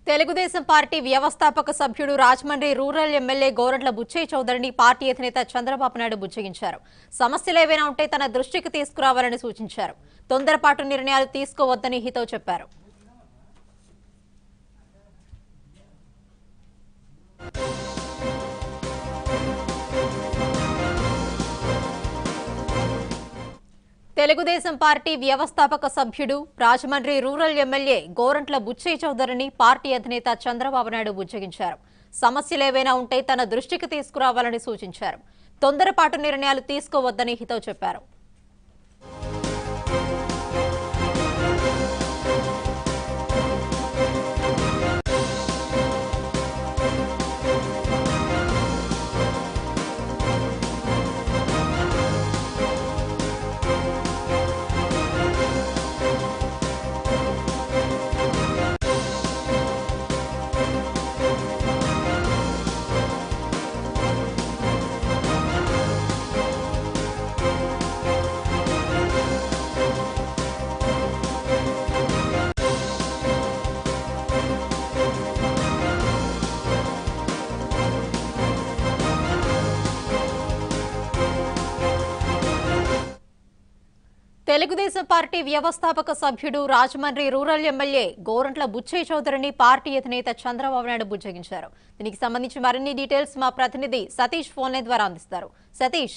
Telugu Desam party వ్యవస్థాపక సభ్యుడు Rajahmundry rural MLA Gorantla Butchaiah చౌదరిని పార్టీ అధినేత చంద్రబాబు నాయుడు బుజ్జగించారు సమస్యలు ఏవైనా ఉంటే తన దృష్టికి తీసుకురావాలని సూచించారు తొందరపాటు నిర్ణయాలు తీసుకోవద్దని హితవు చెప్పారు తెలుగుదేశం పార్టీ వ్యవస్థాపక సభ్యుడు రాజమండ్రి రూరల్ ఎమ్మెల్యే గోరంట్ల బుచ్చయ్య చౌదరిని పార్టీ అధినేత చంద్రబాబు నాయుడు బుజ్జగించారు సమస్యలేవైనా ఉంటే తన దృష్టికి తీసుకురావాలని సూచించారు తొందరపాటు నిర్ణయాలు తీసుకోవద్దని హితవు చెప్పారు తెలుగుదేశం పార్టీ వ్యవస్థాపక సభ్యుడు రాజమండ్రి రూరల్ ఎమ్మెల్యే గోరంట్ల బుచ్చయ్య చౌదరిని పార్టీ అధినేత చంద్రబాబు నాయుడు బుజ్జగించారు దీనికి సంబంధించి మరిన్ని డీటెయిల్స్ మా ప్రతినిధి సతీష్ ఫోన్లైన్ ద్వారా అందిస్తారు సతీష్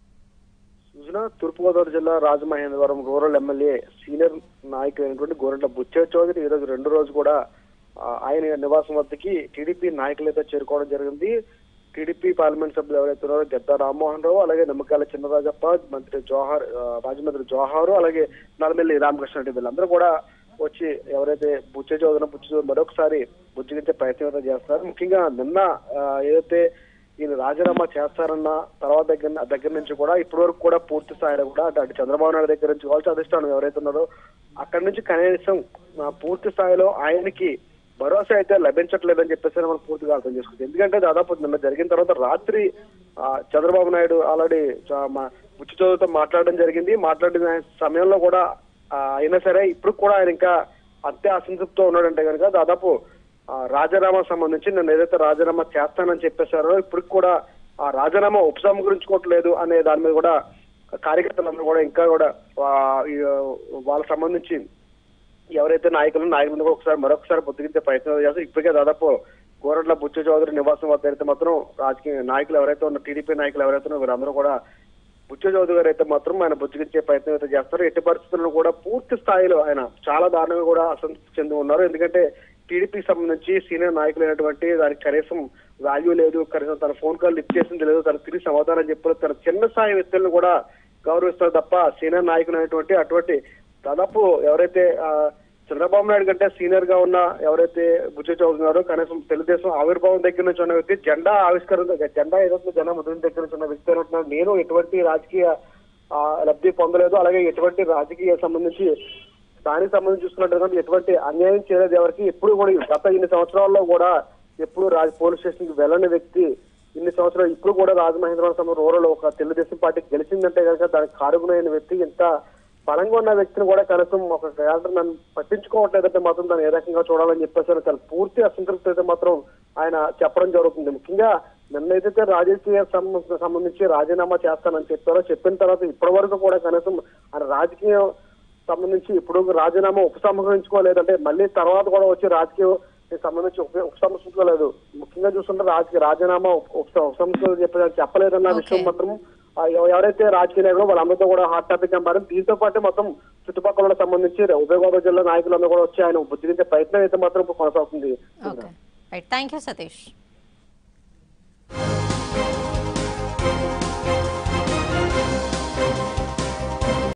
సూచన తూర్పుగోదావరి జిల్లా రాజమహేంద్రవరం రూరల్ ఎమ్మెల్యే సీనియర్ నాయకులైనటువంటి గోరంట్ల బుచ్చయ్య చౌదరి ఈ రోజు రెండు రోజు కూడా ఆ, ఆయన నివాసం వద్దకి టీడీపీ నాయకులైతే చేరుకోవడం జరిగింది టీడీపీ పార్లమెంట్ సభ్యులు ఎవరైతే ఉన్నారో గద్దా రామ్మోహన్ రావు అలాగే నిమ్మకాయల చిన్నరాజప్ప మంత్రి జోహార్ ఆ, రాజమండ్రి జోహారు అలాగే నల్లమెల్లి రామకృష్ణ రెడ్డి వీళ్ళందరూ కూడా వచ్చి ఎవరైతే బుచ్చ చౌదరి బుచ్చ చౌదరి మరొకసారి బుజ్జగించే ప్రయత్నం అయితే చేస్తారు ముఖ్యంగా నిన్న ఆ, ఏదైతే ఈయన రాజీనామా చేస్తారన్న తర్వాత దగ్గర దగ్గర నుంచి కూడా ఇప్పటి వరకు కూడా పూర్తి స్థాయిలో కూడా అటు అటు చంద్రబాబు నాయుడు దగ్గర నుంచి కావచ్చు అధిష్టానం ఎవరైతే ఉన్నారో అక్కడి నుంచి కనీసం ఆ, పూర్తి స్థాయిలో ఆయనకి భరోసా అయితే లభించట్లేదని చెప్పేసి మనం పూర్తిగా అర్థం చేసుకుంటాం ఎందుకంటే దాదాపు నిన్న జరిగిన తర్వాత రాత్రి ఆ, చంద్రబాబు నాయుడు ఆల్రెడీ బుచ్చి చదువుతో మాట్లాడడం జరిగింది మాట్లాడిన సమయంలో కూడా ఆ, అయినా సరే ఇప్పుడు కూడా ఆయన ఇంకా అంతే అసంతృప్తితో ఉన్నాడంటే కనుక దాదాపు ఆ, రాజీనామా సంబంధించి నేను ఏదైతే రాజీనామా చేస్తానని చెప్పేశారో ఇప్పుడు కూడా ఆ రాజీనామా ఉపసంహరించుకోవట్లేదు అనే దాని మీద కూడా కార్యకర్తలందరూ కూడా ఇంకా కూడా ఆ, ఈ, వాళ్ళకి సంబంధించి ఎవరైతే నాయకులు నాయకులను కూడా ఒకసారి మరొకసారి బుద్ధిగించే ప్రయత్నం చేస్తారు ఇప్పటికే దాదాపు గోరట్ల బుచ్చ చౌదరి నివాసం వద్ద అయితే మాత్రం రాజకీయ నాయకులు ఎవరైతే ఉన్న టీడీపీ నాయకులు ఎవరైతే ఉన్నారో వీరందరూ కూడా బుచ్చ చౌదరి గారు అయితే మాత్రం ఆయన బుజ్జిగించే ప్రయత్నం అయితే చేస్తారు ఎట్టి పరిస్థితుల్లో కూడా పూర్తి స్థాయిలో ఆయన చాలా దారుణంగా కూడా అసంతృప్తి చెంది ఉన్నారు ఎందుకంటే టీడీపీకి సంబంధించి సీనియర్ నాయకులైనటువంటి దానికి కనీసం వాల్యూ లేదు కనీసం తన ఫోన్ కాల్ లిఫ్ట్ చేసింది లేదు తన తిరిగి సమాధానం చెప్పలేదు తన చిన్న స్థాయి వ్యక్తులను కూడా గౌరవిస్తారు తప్ప సీనియర్ నాయకులైనటువంటి అటువంటి దాదాపు ఎవరైతే ఆ, చంద్రబాబు నాయుడు కంటే సీనియర్ గా ఉన్న ఎవరైతే బుజ్జ చదువుతున్నారో కనీసం తెలుగుదేశం ఆవిర్భావం దగ్గర నుంచి ఉన్న వ్యక్తి జెండా ఆవిష్కరణ జెండా ఏదైతే జెండా ముద్రణ దగ్గర నుంచి ఉన్న వ్యక్తి అంటున్నారు నేను ఎటువంటి రాజకీయ ఆ, లబ్ధి పొందలేదు అలాగే ఎటువంటి రాజకీయ సంబంధించి దానికి సంబంధించి చూసుకున్నట్టు ఎటువంటి అన్యాయం చేయలేదు ఎవరికి ఎప్పుడు కూడా ఈ గత ఇన్ని సంవత్సరాల్లో కూడా ఎప్పుడు రాజ్ పోలీస్ స్టేషన్ కి వెళ్ళని వ్యక్తి ఇన్ని సంవత్సరాలు ఇప్పుడు కూడా రాజమహేంద్రవరం సమయం రూరల్ ఒక తెలుగుదేశం పార్టీ గెలిచిందంటే కనుక దానికి కారుగునైన వ్యక్తి ఇంత బలంగా ఉన్న వ్యక్తిని కూడా కనీసం ఒక క్యారెక్టర్ నన్ను పట్టించుకోవట్లేదంటే మాత్రం దాన్ని ఏ రకంగా చూడాలని చెప్పేసి తన పూర్తి అసంతృప్తి అయితే మాత్రం ఆయన చెప్పడం జరుగుతుంది ముఖ్యంగా నిన్న ఏదైతే రాజకీయ సం- సంబంధించి రాజీనామా చేస్తానని చెప్పారో చెప్పిన తర్వాత ఇప్పటి వరకు కూడా కనీసం ఆయన రాజకీయం సంబంధించి ఇప్పుడు రాజీనామా ఉపసంహరించుకోలేదంటే మళ్ళీ తర్వాత కూడా వచ్చి రాజకీయం సంబంధించి ఉప- ఉపసంహరించుకోలేదు ముఖ్యంగా చూస్తుంటే రాజకీయ రాజీనామా ఉపసంహరించుకో చెప్ప చెప్పలేదన్న విషయం Okay. మాత్రం ఆ ఎవ- ఎవరైతే రాజకీయ నాయకులు వాళ్ళందరితో కూడా హాట్ టాపిక్ అంటారు దీంతో పాటు మొత్తం చుట్టుపక్కల వాళ్ళకి సంబంధించి ఉభయ గోదావరి జిల్లా నాయకులందరూ కూడా వచ్చి ఆయన బుద్ధిగించే ప్రయత్నం అయితే మాత్రం ఇప్పుడు కొనసాగుతుంది okay right thank you Satish